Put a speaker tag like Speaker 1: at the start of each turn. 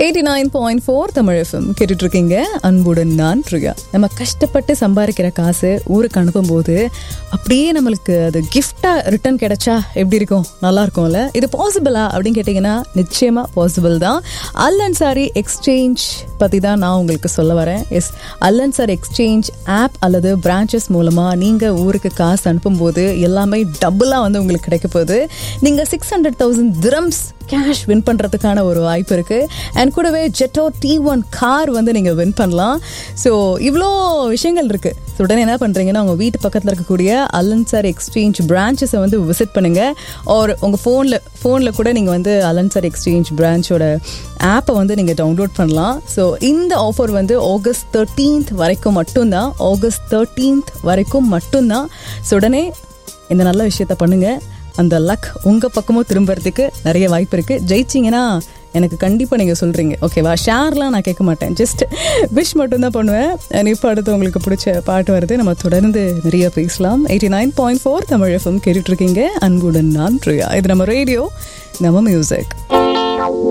Speaker 1: eighty nine point four Tamil FM கேட்டுட்டு இருக்கீங்க அன்புடன் நான் பிரியா நம்ம கஷ்டப்பட்டு சம்பாதிக்கிற காசு ஊருக்கு அனுப்பும்போது அப்படியே நம்மளுக்கு அது கிஃப்டா ரிட்டர்ன் கிடைச்சா எப்படி இருக்கும் நல்லா இருக்கும்ல இது பாசிபிளா அப்படின்னு கேட்டிங்கன்னா நிச்சயமா பாசிபிள் தான் அல்லன் சாரி எக்ஸ்சேஞ்ச் பற்றி தான் நான் உங்களுக்கு சொல்ல வரேன் எஸ் அல்லன் சார் எக்ஸ்சேஞ்ச் ஆப் அல்லது பிரான்ச்சஸ் மூலமாக நீங்கள் ஊருக்கு காசு அனுப்பும்போது எல்லாமே டபுளாக வந்து உங்களுக்கு கிடைக்க போகுது நீங்கள் six hundred thousand dirhams cash win பண்ணுறதுக்கான ஒரு வாய்ப்பு இருக்குது அண்ட் கூடவே ஜெட்டோ டி ஒன் கார் வந்து நீங்கள் வின் பண்ணலாம் ஸோ இவ்வளோ விஷயங்கள் இருக்குது உடனே என்ன பண்ணுறீங்கன்னா உங்கள் வீட்டு பக்கத்தில் இருக்கக்கூடிய அல்லன் சார் எக்ஸ்சேஞ்ச் பிரான்ச்சஸை வந்து விசிட் பண்ணுங்கள் ஒரு உங்கள் ஃபோனில் ஃபோனில் கூட நீங்கள் வந்து அல்லன் சார் எக்ஸ்சேஞ்ச் பிரான்ச்சோட ஆப்பை வந்து நீங்கள் டவுன்லோட் பண்ணலாம் ஸோ இந்த ஆஃபர் வந்து ஆகஸ்ட் தேர்ட்டீன்த் வரைக்கும் மட்டும்தான் ஆகஸ்ட் தேர்ட்டீன்த் வரைக்கும் மட்டும்தான் ஸோ உடனே இந்த நல்ல விஷயத்த பண்ணுங்கள் அந்த லக் உங்கள் பக்கமும் திரும்புறதுக்கு நிறைய வாய்ப்பு இருக்குது ஜெயிச்சிங்கன்னா எனக்கு கண்டிப்பாக நீங்கள் சொல்கிறீங்க ஓகேவா ஷேர்லாம் நான் கேட்க மாட்டேன் ஜஸ்ட் விஷ் மட்டும்தான் பண்ணுவேன் And இப்போ அடுத்து உங்களுக்கு பிடிச்ச பாட்டு வருது நம்ம தொடர்ந்து நிறைய பேசலாம் eighty nine point four Tamil FM கேட்டுட்ருக்கீங்க அன்புடன் நான் பிரியா இது நம்ம ரேடியோ நம்ம மியூசிக்